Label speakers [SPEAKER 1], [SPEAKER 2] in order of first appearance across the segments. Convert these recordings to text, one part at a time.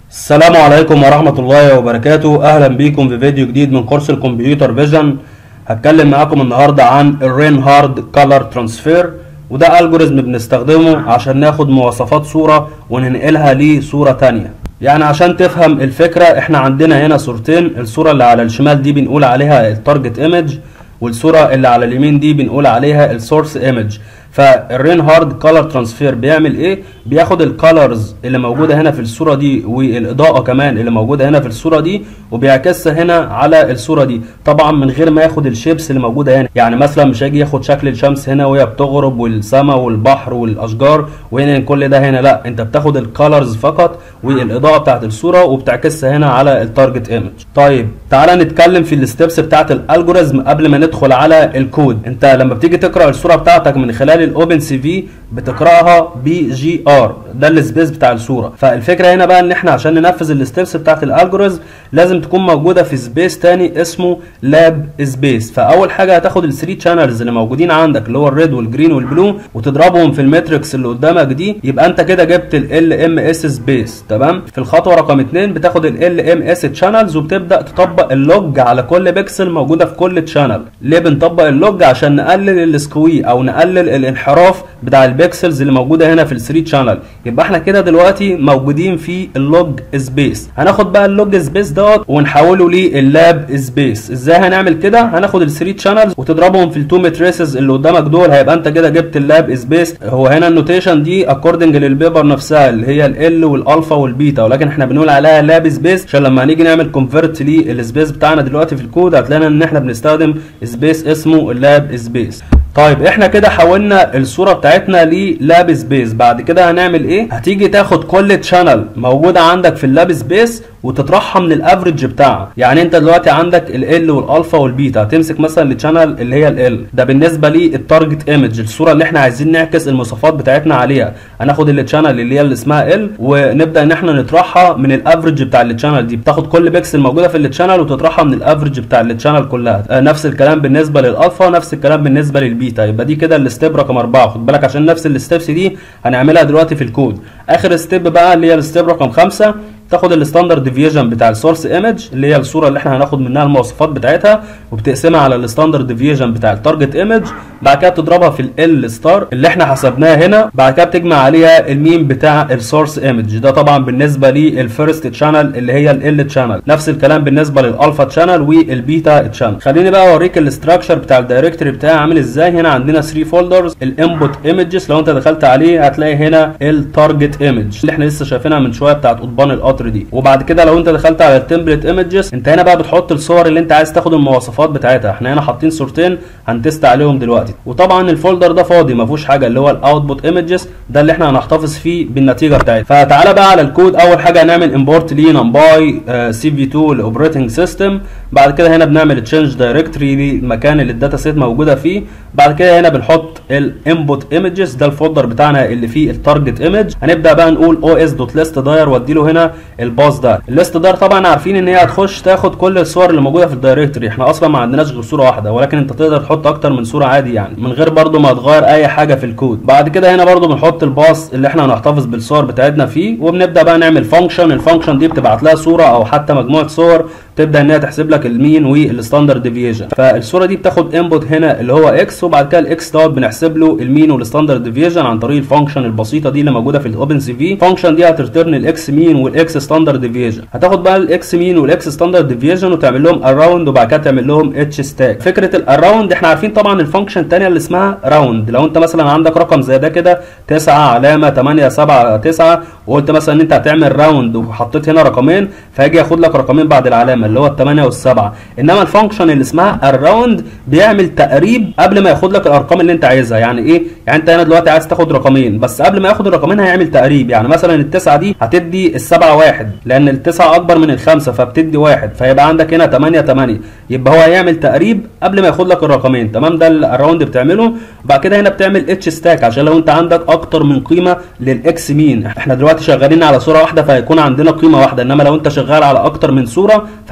[SPEAKER 1] السلام عليكم ورحمة الله وبركاته أهلا بيكم في فيديو جديد من كورس الكمبيوتر فيجن هتكلم معاكم النهاردة عن الرين هارد كولر ترانسفير وده الجوريزم بنستخدمه عشان ناخد مواصفات صورة وننقلها لصورة تانية يعني عشان تفهم الفكرة احنا عندنا هنا صورتين الصورة اللي على الشمال دي بنقول عليها التارجت ايمج والصورة اللي على اليمين دي بنقول عليها السورس ايمج فالرين هارد كولر ترانسفير بيعمل ايه بياخد الكالرز اللي موجوده هنا في الصوره دي والاضاءه كمان اللي موجوده هنا في الصوره دي وبيعكسها هنا على الصوره دي طبعا من غير ما ياخد الشيبس اللي موجوده هنا يعني مثلا مش هيجي ياخد شكل الشمس هنا وهي بتغرب والسماء والبحر والاشجار وهنا كل ده هنا لا انت بتاخد الكالرز فقط والاضاءه بتاعت الصوره وبتعكسها هنا على التارجت ايمج طيب تعالى نتكلم في الستبس بتاعت الالجوريزم قبل ما ندخل على الكود انت لما بتيجي تقرا الصوره بتاعتك من خلال الاوبن سي في بتقراها بي جي ار ده السبيس بتاع الصوره فالفكره هنا بقى ان احنا عشان ننفذ الستبس بتاعت الالجوريزم لازم تكون موجوده في سبيس تاني اسمه لاب سبيس فاول حاجه هتاخد الثري شانلز اللي موجودين عندك اللي هو الريد والجرين والبلو وتضربهم في الماتريكس اللي قدامك دي يبقى انت كده جبت ال ام اس سبيس تمام في الخطوه رقم 2 بتاخد ال ام اس شانلز وبتبدا تطبق اللوج على كل بيكسل موجوده في كل شانل ليه بنطبق اللوج عشان نقلل السكوي او نقلل الانحراف بتاع البيكسلز اللي موجوده هنا في الثري شانل يبقى احنا كده دلوقتي موجودين في اللوج سبيس هناخد بقى اللوج سبيس دوت ونحوله لللاب سبيس ازاي هنعمل كده هناخد الثري شانلز وتضربهم في التو ماتريسز اللي قدامك دول هيبقى انت كده جبت اللاب سبيس هو هنا النوتيشن دي اكوردنج للبيبر نفسها اللي هي ال والالفا والبيتا ولكن احنا بنقول عليها لاب سبيس عشان لما هنيجي نعمل كونفرت للسبيس بتاعنا دلوقتي في الكود هتلاقينا ان احنا بنستخدم سبيس اسمه اللاب سبيس طيب احنا كده حولنا الصوره بتاعتنا للاب سبيس بعد كده هنعمل ايه هتيجي تاخد كل تشانل موجوده عندك في اللاب سبيس وتطرحها من الافريج بتاعها يعني انت دلوقتي عندك ال والالفا والبيتا هتمسك مثلا الشانل اللي هي ال ده بالنسبه للتارجت ايمج الصوره اللي احنا عايزين نعكس المواصفات بتاعتنا عليها هناخد الشانل اللي هي اللي اسمها ال ونبدا ان احنا نطرحها من الافريج بتاع الشانل دي بتاخد كل بيكسل موجوده في الشانل وتطرحها من الافريج بتاع الشانل كلها آه نفس الكلام بالنسبه للالفا نفس الكلام بالنسبه للبيتا يبقى دي كده الستيب رقم 4 خد بالك عشان نفس الستبس دي هنعملها دلوقتي في الكود اخر ستيب بقى اللي هي الستيب رقم 5 تاخد الستاندرد ديفيجن بتاع السورس ايمج اللي هي الصوره اللي احنا هناخد منها المواصفات بتاعتها وبتقسمها على الستاندرد ديفيجن بتاع التارجت ايمج بعد كده بتضربها في ال ستار اللي احنا حسبناها هنا بعد كده بتجمع عليها المين بتاع السورس ايمج ده طبعا بالنسبه للفيرست تشانل اللي هي ال تشانل نفس الكلام بالنسبه للالفا تشانل والبيتا تشانل خليني بقى اوريك الاستراكشر بتاع الدايركتوري بتاعي عامل ازاي هنا عندنا 3 فولدرز الانبوت ايمجز لو انت دخلت عليه هتلاقي هنا التارجت ايمج اللي احنا لسه شايفينها من شويه بتاعت قضبان القطر دي وبعد كده لو انت دخلت على التمبلت ايمجز انت هنا بقى بتحط الصور اللي انت عايز تاخد المواصفات بتاعتها احنا هنا حاطين صورتين هنتست عليهم دلوقتي وطبعا الفولدر ده فاضي ما فيهوش حاجه اللي هو الاوتبوت ايمجز ده اللي احنا هنحتفظ فيه بالنتيجه بتاعتها فتعالى بقى على الكود اول حاجه هنعمل امبورت لنمباي سي في 2 الاوبريتنج سيستم بعد كده هنا بنعمل تشينج دايركتوري للمكان اللي الداتا سيت موجوده فيه بعد كده هنا بنحط الانبوت ايمجز ده الفولدر بتاعنا اللي فيه التارجت ايمج هنبدا بقى نقول او اس دوت ليست داير وادي له هنا الباص ده الليست داير طبعا عارفين ان هي هتخش تاخد كل الصور اللي موجوده في الدايركتوري احنا اصلا ما عندناش غير صوره واحده ولكن انت تقدر تحط اكتر من صوره عادي يعني من غير برده ما تغير اي حاجه في الكود بعد كده هنا برده بنحط الباص اللي احنا هنحتفظ بالصور بتاعتنا فيه وبنبدا بقى نعمل فانكشن الفانكشن دي بتبعت لها صوره او حتى مجموعه صور تبدا ان هي تحسب لك المين والستاندرد ديفيجن فالصوره دي بتاخد انبوت هنا اللي هو اكس وبعد كده الاكس دوت بنحسب له المين والستاندرد ديفيجن عن طريق الفانكشن البسيطه دي اللي موجوده في الاوبن سي في الفانكشن دي هترترن الاكس مين والاكس ستاندرد ديفيجن هتاخد بقى الاكس مين والاكس ستاندرد ديفيجن وتعمل لهم اراوند وبعد كده تعمل لهم اتش ستاك فكره الاراوند احنا عارفين طبعا الفانكشن الثانيه اللي اسمها راوند لو انت مثلا عندك رقم زي ده كده 9 علامه 8 7 9 وقلت مثلا ان انت هتعمل راوند وحطيت هنا رقمين فهيجي ياخد لك رقمين بعد العلامه اللي هو الثمانيه والسبعه انما الفانكشن اللي اسمها الراوند بيعمل تقريب قبل ما ياخد لك الارقام اللي انت عايزها يعني ايه يعني انت هنا دلوقتي عايز تاخد رقمين بس قبل ما ياخد الرقمين هيعمل تقريب يعني مثلا التسعه دي هتدي السبعه واحد لان التسعه اكبر من الخمسه فبتدي واحد فيبقى عندك هنا 8 8 يبقى هو هيعمل تقريب قبل ما ياخد لك الرقمين تمام ده الراوند بتعمله وبعد كده هنا بتعمل اتش ستاك عشان لو انت عندك اكتر من قيمه للاكس مين احنا دلوقتي شغالين على صوره واحده فهيكون عندنا قيمه واحده انما لو انت شغال على اكتر من صوره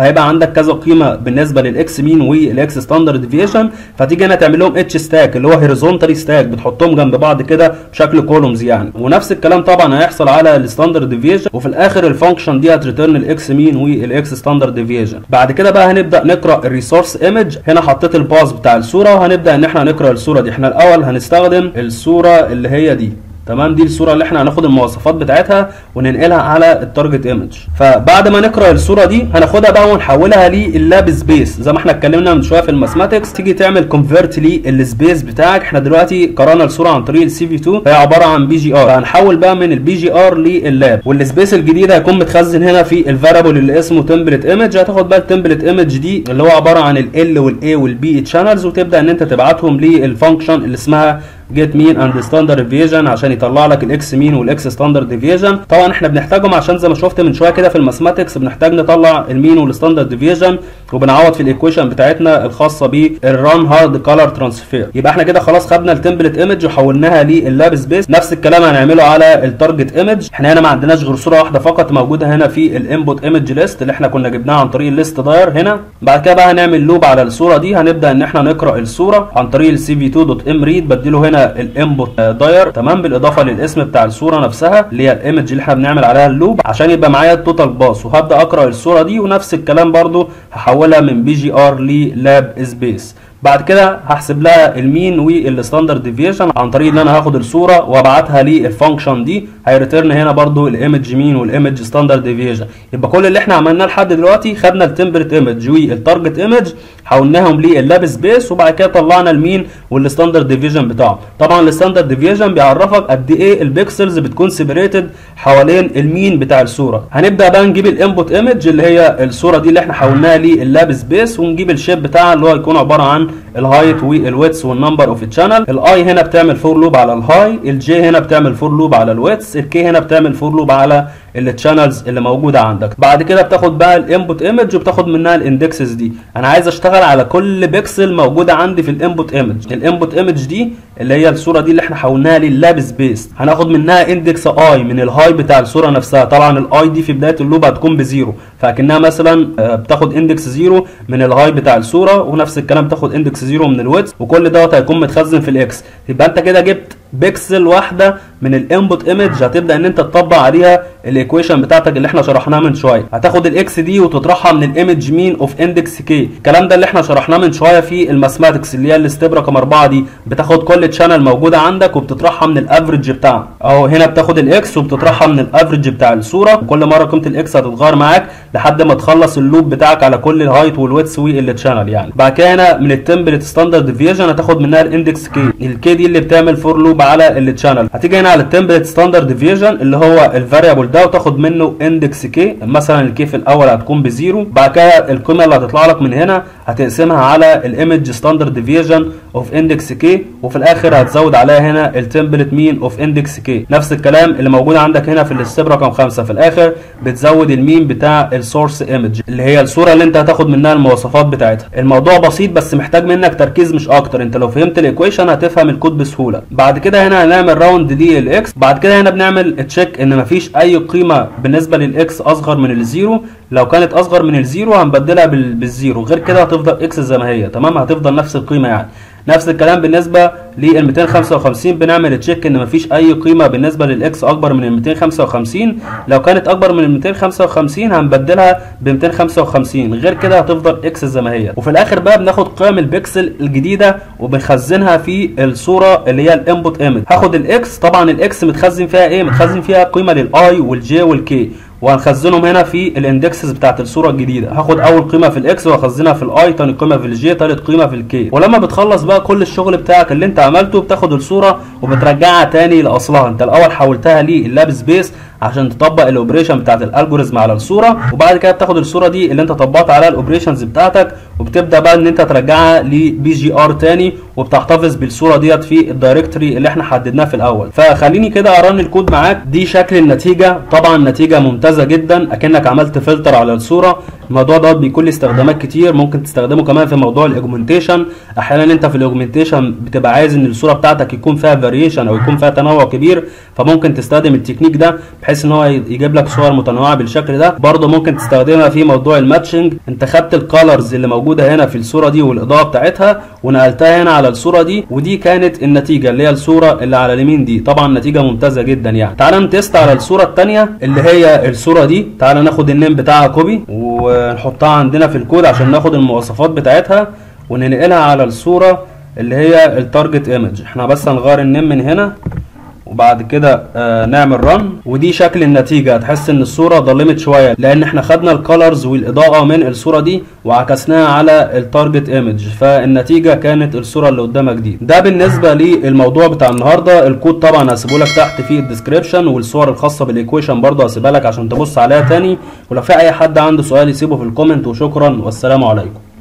[SPEAKER 1] فهيبقى عندك كذا قيمه بالنسبه للاكس مين والاكس ستاندرد ديفيشن فتيجي هنا تعمل لهم اتش ستاك اللي هو هوريزونتالي ستاك بتحطهم جنب بعض كده بشكل كولومز يعني ونفس الكلام طبعا هيحصل على الستاندرد ديفيشن وفي الاخر الفانكشن دي هتريتيرن الاكس مين والاكس ستاندرد ديفيشن بعد كده بقى هنبدا نقرا الريسورس ايمج هنا حطيت الباز بتاع الصوره وهنبدا ان احنا نقرا الصوره دي احنا الاول هنستخدم الصوره اللي هي دي تمام دي الصوره اللي احنا هناخد المواصفات بتاعتها وننقلها على التارجت ايمج فبعد ما نقرا الصوره دي هناخدها بقى ونحولها لللاب سبيس زي ما احنا اتكلمنا من شويه في الماثماتكس تيجي تعمل كونفرت للسبيس بتاعك احنا دلوقتي قرانا الصوره عن طريق السي في 2 فهي عباره عن بي جي ار فهنحول بقى من البي جي ار لللاب والسبيس الجديد هيكون متخزن هنا في الفاريبل اللي اسمه تمبلت ايمج هتاخد بقى التمبلت ايمج دي اللي هو عباره عن ال والاي والبي تشانلز وتبدا ان انت تبعتهم للفانكشن اللي اسمها جيت مين اند ستاندرد ديفيجن عشان يطلع لك الاكس مين والاكس ستاندرد ديفيجن طبعا احنا بنحتاجهم عشان زي ما شفت من شويه كده في الماثماتكس بنحتاج نطلع المين والستاندرد ديفيجن وبنعوض في الايكويشن بتاعتنا الخاصه بالران هارد كولر ترانسفير يبقى احنا كده خلاص خدنا التمبلت ايمج وحولناها لللاب سبيس نفس الكلام هنعمله على التارجت ايمج احنا هنا ما عندناش غير صوره واحده فقط موجوده هنا في الانبوت ايمج ليست اللي احنا كنا جبناها عن طريق الليست داير هنا بعد كده بقى هنعمل لوب على الصوره دي هنبدا ان احنا نقرا الصوره عن طريق السي في 2 دوت ام ريد بديله هنا الانبوت داير تمام بالاضافه للاسم بتاع الصوره نفسها اللي هي الايمج اللي احنا بنعمل عليها اللوب عشان يبقى معايا التوتال باس وهبدا اقرا الصوره دي ونفس الكلام برضو هحولها من بي جي ار للاب سبيس بعد كده هحسب لها المين والستاندرد ديفيشن عن طريق ان انا هاخد الصوره وابعتها للفانكشن دي هيريتيرن هنا برضو الايمج مين والايمج ستاندرد ديفيشن يبقى كل اللي احنا عملناه لحد دلوقتي خدنا التمبرت ايمج والتارجت ايمج حولناهم لللاب سبيس وبعد كده طلعنا المين والستاندرد ديفيجن بتاعه طبعا الستاندرد ديفيجن بيعرفك قد ايه البيكسلز بتكون سيبريتد حوالين المين بتاع الصوره هنبدا بقى نجيب الانبوت ايمج اللي هي الصوره دي اللي احنا حولناها لللاب سبيس ونجيب الشيب بتاعها اللي هو هيكون عباره عن الهايت والويتس والنمبر اوف الشانل الاي هنا بتعمل فور لوب على الهاي الجي هنا بتعمل فور لوب على الويتس الكي هنا بتعمل فور لوب على التشانلز اللي موجوده عندك بعد كده بتاخد بقى الانبوت ايمج وبتاخد منها الاندكسز دي انا عايز اشتغل على كل بيكسل موجوده عندي في الانبوت ايمج الانبوت ايمج دي اللي هي الصوره دي اللي احنا حولناها لللاب سبيس هناخد منها اندكس اي من الهاي بتاع الصوره نفسها طبعا الاي دي في بدايه اللوب هتكون بزيرو فاكنها مثلا بتاخد اندكس زيرو من الهاي بتاع الصوره ونفس الكلام تاخد اندكس زيرو من الويتس وكل دوت هيكون متخزن في الاكس يبقى انت كده جبت بيكسل واحده من الانبوت ايمج هتبدا ان انت تطبق عليها الايكويشن بتاعتك اللي احنا شرحناها من شويه هتاخد الاكس دي وتطرحها من الايمج مين اوف اندكس كي الكلام ده اللي احنا شرحناه من شويه في الماثماتكس اللي هي الستيب رقم 4 دي بتاخد كل تشانل موجوده عندك وبتطرحها من الافريج بتاعها اهو هنا بتاخد الاكس وبتطرحها من الافريج بتاع الصوره وكل مره قيمه الاكس هتتغير معاك لحد ما تخلص اللوب بتاعك على كل الهايت والويتس والتشانل يعني بعد كده هنا من التمبلت ستاندرد ديفيجن هتاخد منها الاندكس كي الكي دي اللي بتعمل فور لوب على التشانل هتيجي هنا على التمبلت ستاندرد ديفيجن اللي هو الفاريبل ده وتاخد منه اندكس كي مثلا الكي في الاول هتكون بزيرو بعد كده القيمه اللي هتطلع لك من هنا هتقسمها على الايمج ستاندرد ديفيجن اوف اندكس كي وفي الاخر هتزود عليها هنا التمبلت مين اوف اندكس كي نفس الكلام اللي موجود عندك هنا في الستيب رقم 5 في الاخر بتزود المين بتاع السورس ايمج اللي هي الصوره اللي انت هتاخد منها المواصفات بتاعتها الموضوع بسيط بس محتاج منك تركيز مش اكتر انت لو فهمت الايكويشن هتفهم الكود بسهوله بعد كده هنا هنعمل راوند دي الاكس بعد كده هنا بنعمل تشيك ان مفيش اي قيمه بالنسبه للاكس اصغر من الزيرو لو كانت اصغر من الزيرو هنبدلها بالزيرو غير كده هتفضل اكس زي ما هي تمام هتفضل نفس القيمه يعني نفس الكلام بالنسبه لل 255 بنعمل تشيك ان مفيش اي قيمه بالنسبه للاكس اكبر من ال 255 لو كانت اكبر من ال 255 هنبدلها ب 255 غير كده هتفضل اكس زي ما هي وفي الاخر بقى بناخد قيم البكسل الجديده وبنخزنها في الصوره اللي هي الانبوت ايمج هاخد الاكس طبعا الاكس متخزن فيها ايه متخزن فيها قيمه للاي والجي والكي وهنخزنهم هنا في الاندكسز بتاعت الصوره الجديده هاخد اول قيمه في الاكس واخزنها في الاي تاني قيمه في الجي تالت قيمه في الكي ولما بتخلص بقى كل الشغل بتاعك اللي انت عملته بتاخد الصوره وبترجعها تاني لاصلها انت الاول حولتها لللاب سبيس عشان تطبق الاوبريشن بتاعت الالجوريزم على الصوره وبعد كده بتاخد الصوره دي اللي انت طبقت عليها الاوبريشنز بتاعتك وبتبدا بقى ان انت ترجعها لبي جي ار تاني وبتحتفظ بالصوره ديت في الدايركتوري اللي احنا حددناه في الاول فخليني كده ارن الكود معاك دي شكل النتيجه طبعا النتيجه ممتازه جدا اكنك عملت فلتر على الصوره الموضوع دوت بيكون له استخدامات كتير ممكن تستخدمه كمان في موضوع الاوجمنتيشن احيانا انت في الاوجمنتيشن بتبقى عايز ان الصوره بتاعتك يكون فيها فاريشن او يكون فيها تنوع كبير فممكن تستخدم التكنيك ده بحيث ان هو يجيب لك صور متنوعه بالشكل ده برضه ممكن تستخدمها في موضوع الماتشنج انت خدت الكالرز اللي موجوده هنا في الصوره دي والاضاءه بتاعتها ونقلتها هنا على الصوره دي ودي كانت النتيجه اللي هي الصوره اللي على اليمين دي طبعا نتيجه ممتازه جدا يعني تعال نتست على الصوره الثانيه اللي هي الصوره دي تعال ناخد النيم بتاعها كوبي ونحطها عندنا في الكود عشان ناخد المواصفات بتاعتها وننقلها على الصوره اللي هي التارجت ايمج احنا بس هنغير النيم من هنا وبعد كده آه نعمل رن ودي شكل النتيجة هتحس ان الصورة ضلمت شوية لان احنا خدنا الكالرز والاضاءة من الصورة دي وعكسناها على التارجت ايمج فالنتيجة كانت الصورة اللي قدامك دي ده بالنسبة للموضوع بتاع النهاردة الكود طبعا هسيبه لك تحت في الديسكريبشن والصور الخاصة بالايكويشن برضه هسيبها لك عشان تبص عليها تاني ولو في اي حد عنده سؤال يسيبه في الكومنت وشكرا والسلام عليكم